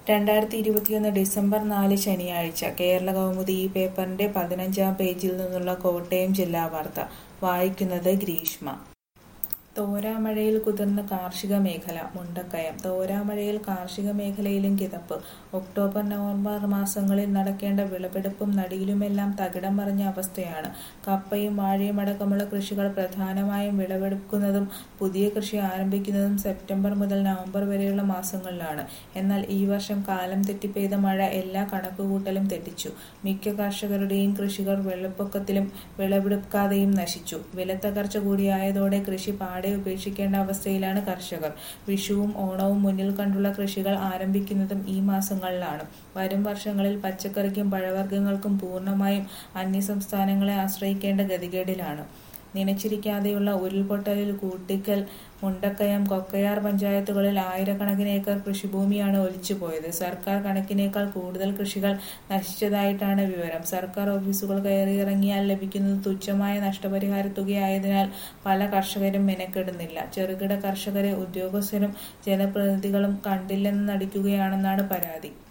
രണ്ടായിരത്തി ഇരുപത്തിയൊന്ന് ഡിസംബർ നാല് ശനിയാഴ്ച കേരള കൗമുദി ഈ പേപ്പറിന്റെ പതിനഞ്ചാം പേജിൽ നിന്നുള്ള കോട്ടയം ജില്ലാ വാർത്ത വായിക്കുന്നത് ഗ്രീഷ്മ തോരാമഴയിൽ കുതിർന്ന കാർഷിക മേഖല മുണ്ടക്കയം തോരാമഴയിൽ കാർഷിക മേഖലയിലും കിതപ്പ് ഒക്ടോബർ നവംബർ മാസങ്ങളിൽ നടക്കേണ്ട വിളവെടുപ്പും നടിയിലുമെല്ലാം തകിടം മറിഞ്ഞ അവസ്ഥയാണ് കപ്പയും വാഴയും അടക്കമുള്ള കൃഷികൾ പ്രധാനമായും വിളവെടുക്കുന്നതും പുതിയ കൃഷി ആരംഭിക്കുന്നതും സെപ്റ്റംബർ മുതൽ നവംബർ വരെയുള്ള മാസങ്ങളിലാണ് എന്നാൽ ഈ വർഷം കാലം തെറ്റി പെയ്ത മഴ എല്ലാ കണക്കുകൂട്ടലും തെറ്റിച്ചു മിക്ക കർഷകരുടെയും കൃഷികൾ വെള്ളപ്പൊക്കത്തിലും വിളവെടുക്കാതെയും നശിച്ചു വിലത്തകർച്ച കൂടിയായതോടെ കൃഷി പാടെ ഉപേക്ഷിക്കേണ്ട അവസ്ഥയിലാണ് കർഷകർ വിഷുവും ഓണവും മുന്നിൽ കണ്ടുള്ള കൃഷികൾ ആരംഭിക്കുന്നതും ഈ മാസങ്ങളിലാണ് വരും വർഷങ്ങളിൽ പച്ചക്കറിക്കും പഴവർഗ്ഗങ്ങൾക്കും പൂർണ്ണമായും അന്യസംസ്ഥാനങ്ങളെ ആശ്രയിക്കേണ്ട ഗതികേടിലാണ് നനച്ചിരിക്കാതെയുള്ള ഉരുൾപൊട്ടലിൽ കൂട്ടിക്കൽ മുണ്ടക്കയം കൊക്കയാർ പഞ്ചായത്തുകളിൽ ആയിരക്കണക്കിന് ഏക്കർ കൃഷിഭൂമിയാണ് ഒലിച്ചുപോയത് സർക്കാർ കണക്കിനേക്കാൾ കൂടുതൽ കൃഷികൾ നശിച്ചതായിട്ടാണ് വിവരം സർക്കാർ ഓഫീസുകൾ കയറിയിറങ്ങിയാൽ ലഭിക്കുന്നത് തുച്ഛമായ നഷ്ടപരിഹാര തുകയായതിനാൽ പല കർഷകരും മെനക്കെടുന്നില്ല ചെറുകിട കർഷകരെ ഉദ്യോഗസ്ഥരും ജനപ്രതിനിധികളും കണ്ടില്ലെന്ന് നടിക്കുകയാണെന്നാണ് പരാതി